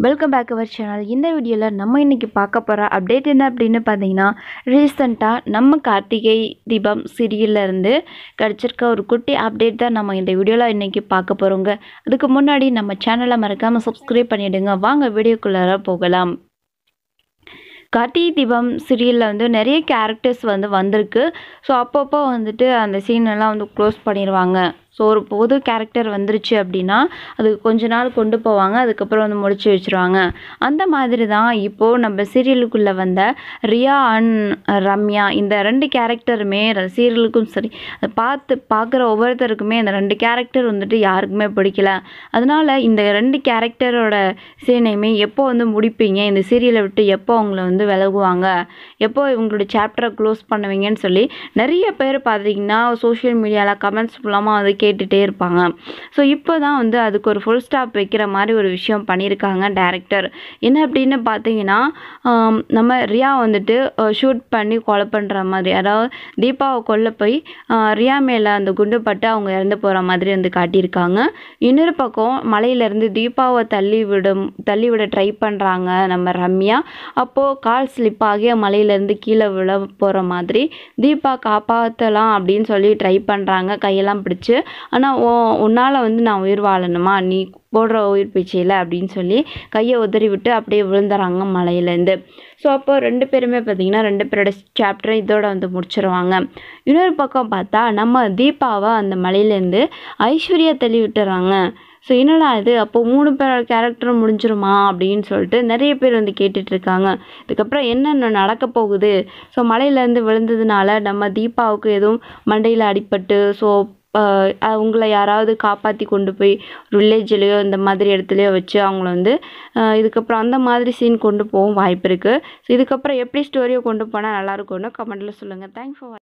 welcome back our channel இந்த வீடியோவில் நம்ம இன்றைக்கி பார்க்க போகிற அப்டேட் என்ன அப்படின்னு பார்த்தீங்கன்னா ரீசெண்டாக நம்ம கார்த்திகை தீபம் சீரியல்ல இருந்து கிடச்சிருக்க ஒரு குட்டி அப்டேட் தான் நம்ம இந்த வீடியோவில் இன்றைக்கி பார்க்க போகிறோங்க அதுக்கு முன்னாடி நம்ம சேனலை மறக்காமல் சப்ஸ்கிரைப் பண்ணிவிடுங்க வாங்க வீடியோக்குள்ளார போகலாம் கார்த்திகை தீபம் சீரியலில் வந்து நிறைய கேரக்டர்ஸ் வந்து வந்திருக்கு ஸோ அப்பப்போ வந்துட்டு அந்த சீன் எல்லாம் வந்து க்ளோஸ் பண்ணிடுவாங்க ஸோ ஒரு புது கேரக்டர் வந்துருச்சு அப்படின்னா அது கொஞ்ச நாள் கொண்டு போவாங்க அதுக்கப்புறம் வந்து முடிச்சு வச்சுருவாங்க அந்த மாதிரி தான் இப்போது நம்ம சீரியலுக்குள்ளே வந்த ரியா அண்ட் ரம்யா இந்த ரெண்டு கேரக்டருமே சீரியலுக்கும் சரி அதை பார்த்து பார்க்குற ஒவ்வொருத்தருக்குமே இந்த ரெண்டு கேரக்டர் வந்துட்டு யாருக்குமே பிடிக்கல அதனால் இந்த ரெண்டு கேரக்டரோட சீனையுமே எப்போ வந்து முடிப்பீங்க இந்த சீரியலை விட்டு எப்போ அவங்கள வந்து விலகுவாங்க எப்போ இவங்களோட சாப்டரை க்ளோஸ் பண்ணுவீங்கன்னு சொல்லி நிறைய பேர் பார்த்தீங்கன்னா சோஷியல் மீடியாவில் கமெண்ட்ஸ் மூலமாக வந்து கேட்டுகிட்டே இருப்பாங்க ஸோ இப்போ தான் வந்து அதுக்கு ஒரு ஃபுல் ஸ்டாப் வைக்கிற மாதிரி ஒரு விஷயம் பண்ணியிருக்காங்க டேரக்டர் என்ன அப்படின்னு பார்த்தீங்கன்னா ஆம், நம்ம ரியா வந்துட்டு ஷூட் பண்ணி கொலை பண்ணுற மாதிரி அதாவது தீபாவை கொல்ல போய் ஆ, ரியா மேலே அந்த குண்டு பட்டு அவங்க இறந்து போகிற மாதிரி வந்து காட்டியிருக்காங்க இன்னொரு பக்கம் மலையிலேருந்து தீபாவை தள்ளி விடும் தள்ளி விட ட்ரை பண்ணுறாங்க நம்ம ரம்யா அப்போது கால் ஸ்லிப் ஆகி மலையிலேருந்து கீழே விழ போகிற மாதிரி தீபா காப்பாற்றலாம் அப்படின்னு சொல்லி ட்ரை பண்ணுறாங்க கையெல்லாம் பிடிச்சு ஆனால் ஓ உன்னால் வந்து நான் உயிர் வாழணுமா நீ போடுற உயிர் பிச்சையில் அப்படின்னு சொல்லி கையை உதறி விட்டு அப்படியே விழுந்துறாங்க மலையிலேருந்து ஸோ அப்போ ரெண்டு பேருமே பார்த்தீங்கன்னா ரெண்டு பேரோட சாப்டரை இதோட வந்து முடிச்சிருவாங்க இன்னொரு பக்கம் பார்த்தா நம்ம தீபாவை அந்த மலையிலேருந்து ஐஸ்வர்யா தள்ளி விட்டுறாங்க ஸோ என்னடா இது அப்போ மூணு பேரோட கேரக்டரும் முடிஞ்சிருமா அப்படின்னு சொல்லிட்டு நிறைய பேர் வந்து கேட்டுட்டு இருக்காங்க இதுக்கப்புறம் என்னென்ன நடக்க போகுது ஸோ மலையிலேருந்து விழுந்ததுனால நம்ம தீபாவுக்கு எதுவும் மண்டையில் அடிபட்டு ஸோ அவங்கள யாராவது காப்பாற்றி கொண்டு போய் வில்லேஜ்லேயோ இந்த மாதிரி இடத்துலையோ வச்சு அவங்கள வந்து ஆஹ் இதுக்கப்புறம் அந்த மாதிரி சீன் கொண்டு போகவும் வாய்ப்பு இருக்குது ஸோ இதுக்கப்புறம் எப்படி ஸ்டோரியை கொண்டு போனால் நல்லாயிருக்கும்னு கமெண்ட்டில் சொல்லுங்கள் தேங்க்ஸ் ஃபார்